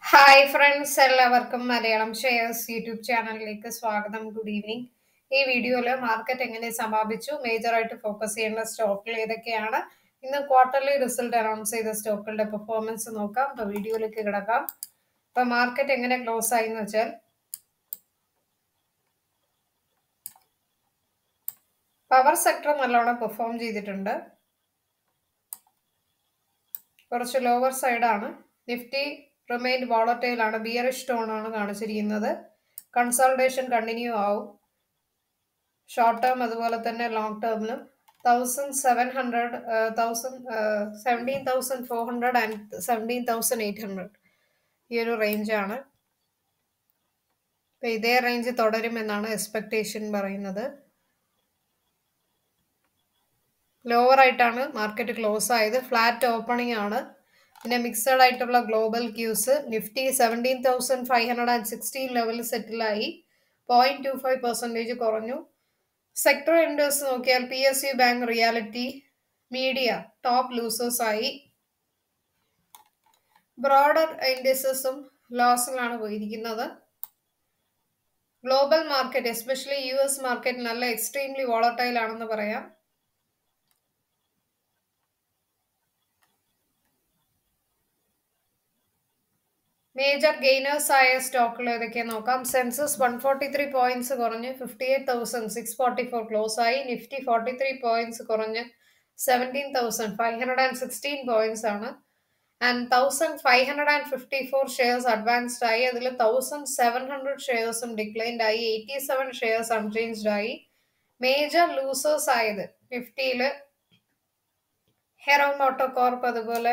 hi friends എല്ലാവർക്കും Malayalam shares YouTube ചാനലിലേക്ക് സ്വാഗതം ഗുഡ് ഈവനിങ് ഈ വീഡിയോയിൽ മാർക്കറ്റ് എങ്ങനെ സമാപിച്ചു മേജർ ആയിട്ട് ഫോക്കസ് ചെയ്യേണ്ട സ്റ്റോക്കുകൾ ഏതൊക്കെയാണ് ഇന്ന് ക്വാർട്ടർലി റിസൾട്ട് അനൗൺസ് ചെയ്ത സ്റ്റോക്കുകളുടെ പെർഫോമൻസ് നോക്കാം അപ്പോൾ വീഡിയോയിലേക്ക് കിടക്കാം അപ്പോൾ മാർക്കറ്റ് എങ്ങനെ ക്ലോസ് ആയി എന്ന് വെച്ചാൽ പവർ സെക്ടർ നല്ലോണം പെർഫോം ചെയ്തിട്ടുണ്ട് കുറച്ച് ലോവർ സൈഡാണ് നിഫ്റ്റി റിമൈൻഡ് വോളറ്റൈൽ ആണ് ബിയറിഷ് ടോൺ ആണ് കാണിച്ചിരിക്കുന്നത് കൺസൾട്ടേഷൻ കണ്ടിന്യൂ ആവും ഷോർട്ട് ടേം അതുപോലെ തന്നെ ലോങ് ടേമിലും thousand seven hundred thousand seventeen thousand four hundred and seventeen thousand eight hundred ഈ ഒരു റേഞ്ചാണ് അപ്പം ഇതേ റേഞ്ച് തുടരുമെന്നാണ് എക്സ്പെക്ടേഷൻ പറയുന്നത് ലോവർ ആയിട്ടാണ് മാർക്കറ്റ് ക്ലോസ് ആയത് ഫ്ലാറ്റ് ഓപ്പണിംഗ് ആണ് പിന്നെ മിക്സഡ് ആയിട്ടുള്ള global cues Nifty seventeen thousand five hundred and sixteen ലെവലിൽ സെറ്റിലായി പോയിന്റ് ടു ഫൈവ് പെർസെൻറ്റേജ് കുറഞ്ഞു സെക്ടർ ഇൻഡേഴ്സ് നോക്കിയാൽ P S U bank realty media top losers ആയി ബ്രോഡർ ഇൻഡസസും ലോസിലാണ് പോയിരിക്കുന്നത് global market especially U S market നല്ല എക്സ്ട്രീംലി വോളട്ടൈൽ ആണെന്ന് പറയാം മേജർ ഗെയിനേഴ്സ് ആയ സ്റ്റോക്കുകൾ ഏതൊക്കെ നോക്കാം Sensex one forty three points കുറഞ്ഞ് fifty eight thousand six forty four close ആയി നിഫ്റ്റി ഫോർട്ടി ത്രീ പോയിന്റ്സ് കുറഞ്ഞ് seventeen thousand five hundred and sixteen points ആണ് and thousand five hundred and fifty four shares advanced ആയി അതിൽ thousand seven hundred ഷെയർസും declined ആയി eighty seven shares unchanged ആയി major losers ആയത് നിഫ്റ്റിയിൽ ഹെറോ മോട്ടോകോർപ്പ് അതുപോലെ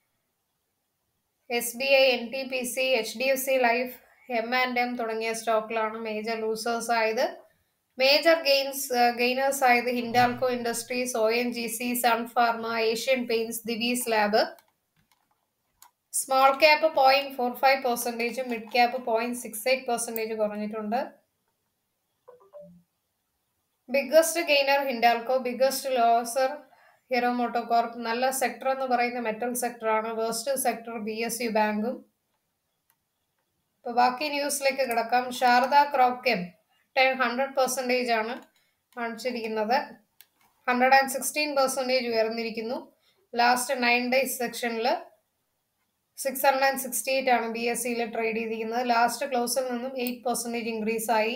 S B I N T P C H D F C life M and M തുടങ്ങിയ സ്റ്റോക്കിലാണ് മേജർ ലൂസേഴ്സ് ആയത് മേജർ ഗെയിൻസ് ഗെയിനേഴ്സ് ആയത് Hindalco Industries O N G C Sun Pharma Asian Paints Divi's Lab small cap point four five percentage mid cap point six eight percentage കുറഞ്ഞിട്ടുണ്ട് biggest gainer Hindalco biggest loser Hero MotoCorp നല്ല sector എന്ന് പറയുന്ന metal സെക്ടറാണ് worst sector B S U ബാങ്കും ഇപ്പോൾ ബാക്കി ന്യൂസിലേക്ക് കിടക്കാം Sharda Cropchem ten hundred percentage ആണ് കാണിച്ചിരിക്കുന്നത് ഹൺഡ്രഡ് ആൻഡ് സിക്സ്റ്റീൻ പെർസെൻറ്റേജ് ഉയർന്നിരിക്കുന്നു ലാസ്റ്റ് നയൻ ഡേയ്സ് സെക്ഷനിൽ six hundred and sixty eight ആണ് ബി എസ് സിയിൽ ട്രേഡ് ചെയ്തിരിക്കുന്നത് ലാസ്റ്റ് ക്ലോസിൽ നിന്നും എയ്റ്റ് പെർസെൻറ്റേജ് ഇൻക്രീസ് ആയി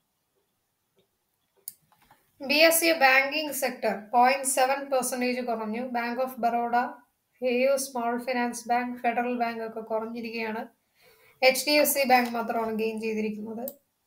B S C banking sector point seven percentage കുറഞ്ഞു bank of Baroda AU small finance bank federal bank ഒക്കെ കുറഞ്ഞിരിക്കുകയാണ് H D F C bank മാത്രമാണ് ഗെയിൻ ചെയ്തിരിക്കുന്നത്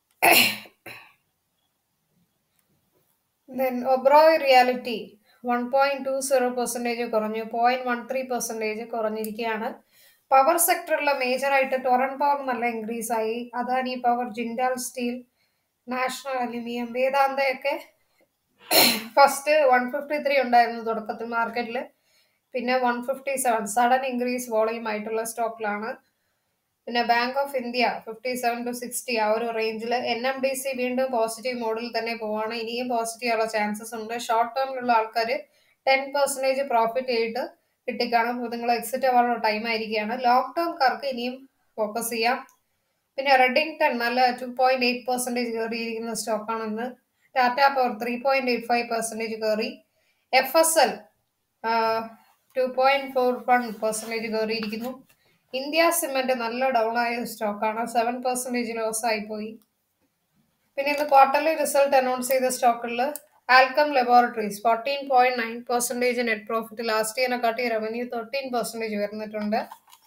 then Oberoi realty one point two zero percentage കുറഞ്ഞു point one three percentage കുറഞ്ഞിരിക്കുകയാണ് power സെക്ടറിലെ മേജറായിട്ട് Torrent power നല്ല ഇൻക്രീസ് ആയി Adani power Jindal steel national aluminium വേദാന്തയൊക്കെ first one fifty three ഉണ്ടായിരുന്നു തുടക്കത്തിൽ മാർക്കറ്റിൽ പിന്നെ one fifty seven sudden increase volume ആയിട്ടുള്ള സ്റ്റോക്കിലാണ് പിന്നെ bank of India fifty seven two sixty ആ ഒരു റേഞ്ചിൽ എൻ എം ഡി സി വീണ്ടും പോസിറ്റീവ് മോഡിൽ തന്നെ പോവാണ് ഇനിയും പോസിറ്റീവ് ഉള്ള ചാൻസസ് ഉണ്ട് ഷോർട്ട് ടേമിലുള്ള ആൾക്കാർ ടെൻ പെർസെൻറ്റേജ് പ്രോഫിറ്റ് ആയിട്ട് കിട്ടിക്കാണും അപ്പോൾ നിങ്ങൾ എക്സിറ്റ് ആവാനുള്ള ടൈം ആയിരിക്കുകയാണ് ലോങ് ടേംകാർക്ക് ഇനിയും ഫോക്കസ് ചെയ്യാം പിന്നെ റെഡിങ്ടൺ നല്ല ടു പോയിന്റ് എയ്റ്റ് പെർസെൻറ്റേജ് കയറിയിരിക്കുന്ന സ്റ്റോക്കാണെന്ന് Tata power three point eight five percentage കയറി F S L two point four one percentage കയറിയിരിക്കുന്നു ഇന്ത്യ സിമെന്റ് നല്ല ഡൗൺ ആയ സ്റ്റോക്കാണ് സെവൻ പെർസെൻറ്റേജ് ലോസ് ആയിപ്പോയി പിന്നെ ഇന്ന് ക്വാർട്ടർലി റിസൾട്ട് അനൗൺസ് ചെയ്ത സ്റ്റോക്കുകളിൽ Alkem laboratories fourteen point nine percentage net profit last ഇയറിനെ കാട്ടി റവന്യൂ തേർട്ടീൻ പെർസെൻറ്റേജ് ഉയർന്നിട്ടുണ്ട്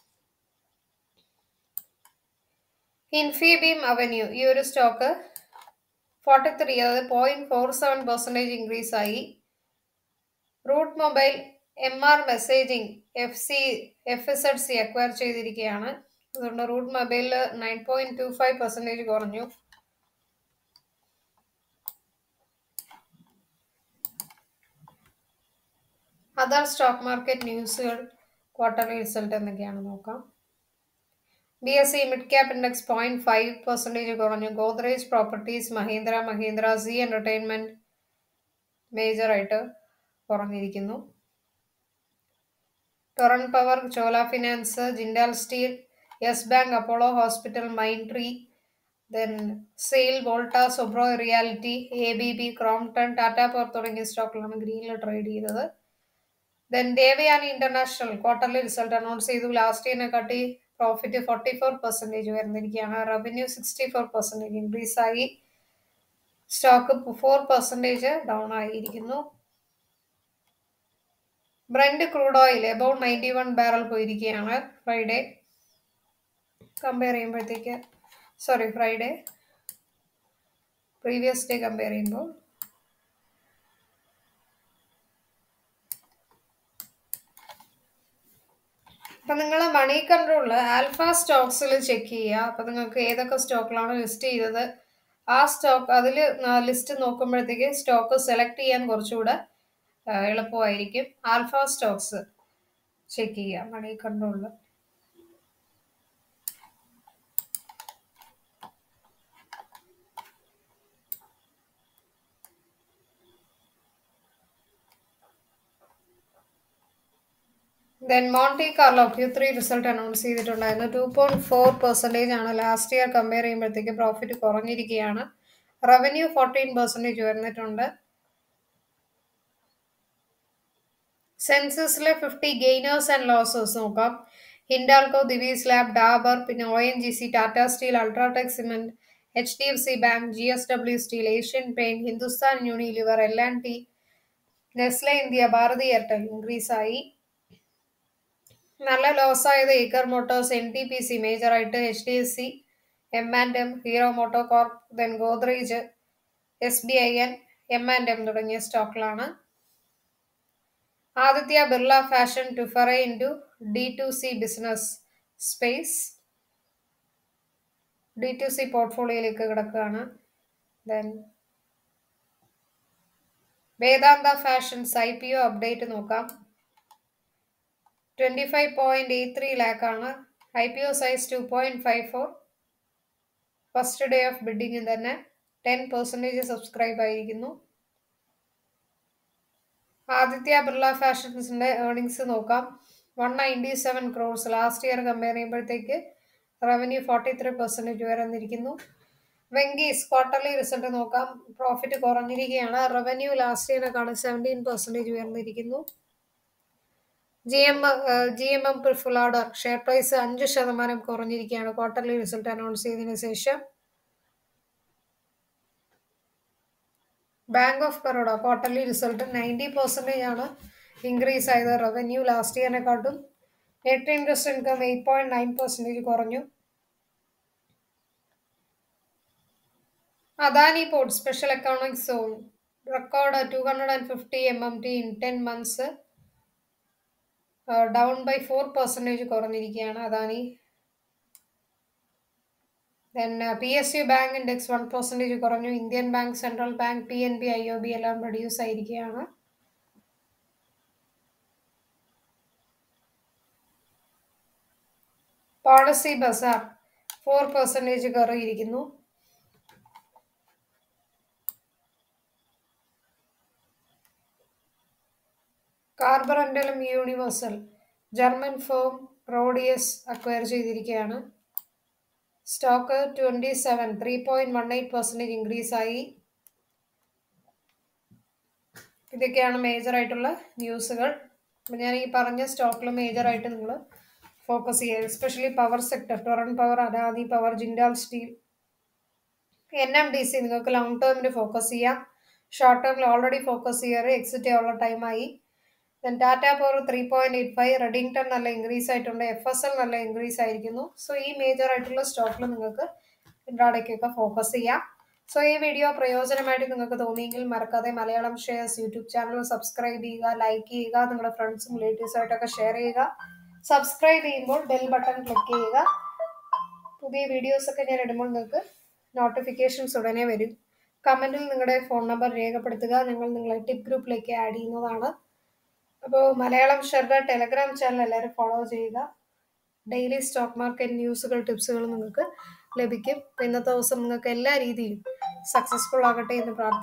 ഇൻഫിബീം അവന്യൂ ഈ ഒരു സ്റ്റോക്ക് ഫോർട്ടി ത്രീ അതായത് point four seven percentage increase ആയി Route Mobile M R messaging F C F S ed C acquire ചെയ്തിരിക്കുകയാണ് അതുകൊണ്ട് Route മൊബൈലിൽ nine point two five percentage കുറഞ്ഞു other stock market ന്യൂസുകൾ quarterly result എന്തൊക്കെയാണ് നോക്കാം B S C mid cap index point five percentage കുറഞ്ഞു Godrej properties Mahindra Mahindra C entertainment മേജറായിട്ട് കുറഞ്ഞിരിക്കുന്നു Torrent power Chola finance Jindal steel Yes bank Apollo hospital Mindtree then SAIL Voltas സൊബ്രോ realty A B B Crompton Tata power തുടങ്ങിയ സ്റ്റോക്കുകളാണ് ഗ്രീനിൽ trade ചെയ്തത് then Devyani international quarterly result announce ചെയ്തു last ഇയറിനെ കാട്ടി പ്രോഫിറ്റ് ഫോർട്ടി ഫോർ പെർസെൻറ്റേജ് വരുന്നിരിക്കുകയാണ് revenue sixty four percentage increase ആയി സ്റ്റോക്ക് ഫോർ പെർസെൻറ്റേജ് ഡൗൺ ആയിരിക്കുന്നു Brent crude oil about ninety one barrel പോയിരിക്കുകയാണ് ഫ്രൈഡേ കമ്പയർ ചെയ്യുമ്പോഴത്തേക്ക് sorry Friday previous day compare ചെയ്യുമ്പോൾ അപ്പം നിങ്ങൾ മണി കൺട്രോളിൽ ആൽഫ സ്റ്റോക്സിൽ ചെക്ക് ചെയ്യുക അപ്പം നിങ്ങൾക്ക് ഏതൊക്കെ സ്റ്റോക്കിലാണ് ലിസ്റ്റ് ചെയ്തത് ആ സ്റ്റോക്ക് അതിൽ ലിസ്റ്റ് നോക്കുമ്പോഴത്തേക്ക് സ്റ്റോക്ക് സെലക്ട് ചെയ്യാൻ കുറച്ചുകൂടെ ആ, എളുപ്പമായിരിക്കും ആൽഫ സ്റ്റോക്സ് ചെക്ക് ചെയ്യുക മണി കൺട്രോളിൽ then Monte Carlo Q three result announce ചെയ്തിട്ടുണ്ടായിരുന്നു ടു പോയിന്റ് ഫോർ പെർസെൻറ്റേജ് ആണ് ലാസ്റ്റ് ഇയർ കമ്പയർ ചെയ്യുമ്പോഴത്തേക്ക് പ്രോഫിറ്റ് കുറഞ്ഞിരിക്കുകയാണ് റവന്യൂ ഫോർട്ടീൻ പെർസെൻറ്റേജ് വരുന്നിട്ടുണ്ട് സെൻസസിലെ ഫിഫ്റ്റി ഗെയിനേഴ്സ് ആൻഡ് ലോസേഴ്സ് നോക്കാം ഹിൻഡാൽകോ ദിവീസ് ലാബ് ഡാബർ പിന്നെ O N G C Tata steel UltraTech cement H D F C bank J S W steel Asian paint Hindustan Unilever L and T Nestle India Bharti Airtel increase ആയി നല്ല loss ആയത് Eicher motors N T P C മേജറായിട്ട് H D F C M and M Hero MotoCorp then Godrej S B I N M and M തുടങ്ങിയ സ്റ്റോക്കിലാണ് Aditya Birla fashion to foray into D to C business space D to C പോർട്ട്ഫോളിയോയിലേക്ക് കിടക്കുകയാണ് then Vedant Fashions I P O update നോക്കാം twenty five point eight three lakh ആണ് I P O size two point five four first day of ബിഡിങ്ങിൽ തന്നെ ten percentage subscribe ആയിരിക്കുന്നു ആദിത്യ ബിർള ഫാഷൻസിന്റെ earnings നോക്കാം one ninety seven crores last year compare ചെയ്യുമ്പോഴത്തേക്ക് revenue forty three percentage വരുന്നിരിക്കുന്നു Venky's quarterly result നോക്കാം profit കുറഞ്ഞിരിക്കുകയാണ് റവന്യൂ ലാസ്റ്റ് ഇയറിനെക്കാളും സെവൻറ്റീൻ പെർസെൻറ്റേജ് ഉയർന്നിരിക്കുന്നു G M G M M Pfaudler share price അഞ്ച് ശതമാനം കുറഞ്ഞിരിക്കുകയാണ് ക്വാർട്ടർലി റിസൾട്ട് അനൗൺസ് ചെയ്തതിനു ശേഷം Bank of Baroda quarterly result ninety percentage ആണ് ഇൻക്രീസ് ആയത് റവന്യൂ ലാസ്റ്റ് ഇയറിനെക്കാട്ടും net interest income eight point nine percentage കുറഞ്ഞു Adani port special economic zone record two hundred and fifty M M T in ten months down by four percentage കുറഞ്ഞിരിക്കുകയാണ് Adani then P S U bank index one percentage കുറഞ്ഞു Indian bank central bank P N B I O B എല്ലാം reduce ആയിരിക്കുകയാണ് policy Bazaar four percentage കയറിയിരിക്കുന്നു കാർബറൻഡലും universal German firm Rhodius acquire ചെയ്തിരിക്കുകയാണ് stock twenty seven three point one eight percentage increase ആയി ഇതൊക്കെയാണ് major ആയിട്ടുള്ള ന്യൂസുകൾ അപ്പം ഞാൻ ഈ പറഞ്ഞ സ്റ്റോക്കിൽ മേജറായിട്ട് നിങ്ങൾ ഫോക്കസ് ചെയ്യുക especially power sector Torrent power Adani power Jindal steel N M D C നിങ്ങൾക്ക് ലോങ് ടേമിന് ഫോക്കസ് ചെയ്യാം ഷോർട്ട് ടേമിൽ ഓൾറെഡി ഫോക്കസ് ചെയ്യാറ് എക്സിറ്റ് ചെയ്യാനുള്ള ടൈമായി then Tata power three point eight five Redington നല്ല ഇൻക്രീസ് ആയിട്ടുണ്ട് എഫ് എസ് എൽ നല്ല ഇൻക്രീസ് ആയിരിക്കുന്നു സോ ഈ മേജർ ആയിട്ടുള്ള സ്റ്റോക്കിൽ നിങ്ങൾക്ക് ഇൻട്രാഡേക്കൊക്കെ ഫോക്കസ് ചെയ്യാം സോ ഈ വീഡിയോ പ്രയോജനമായിട്ട് നിങ്ങൾക്ക് തോന്നിയെങ്കിൽ മറക്കാതെ Malayalam shares YouTube channel subscribe ചെയ്യുക ലൈക്ക് ചെയ്യുക നിങ്ങളുടെ ഫ്രണ്ട്സും റിലേറ്റീവ്സായിട്ടൊക്കെ ഷെയർ ചെയ്യുക സബ്സ്ക്രൈബ് ചെയ്യുമ്പോൾ ബെൽ ബട്ടൺ ക്ലിക്ക് ചെയ്യുക പുതിയ വീഡിയോസ് ഒക്കെ ഞാൻ ഇടുമ്പോൾ നിങ്ങൾക്ക് നോട്ടിഫിക്കേഷൻസ് ഉടനെ വരും കമൻറ്റിൽ നിങ്ങളുടെ ഫോൺ നമ്പർ രേഖപ്പെടുത്തുക ഞങ്ങൾ നിങ്ങളെ ടിപ്പ് ഗ്രൂപ്പിലേക്ക് ആഡ് ചെയ്യുന്നതാണ് അപ്പോൾ മലയാളം ഷെയറുടെ ടെലഗ്രാം ചാനൽ എല്ലാവരും ഫോളോ ചെയ്യുക ഡെയിലി സ്റ്റോക്ക് മാർക്കറ്റ് ന്യൂസുകൾ ടിപ്സുകൾ നിങ്ങൾക്ക് ലഭിക്കും അപ്പോൾ ഇന്നത്തെ ദിവസം നിങ്ങൾക്ക് എല്ലാ രീതിയിലും സക്സസ്ഫുൾ ആകട്ടെ എന്ന് പ്രാർത്ഥിക്കുന്നു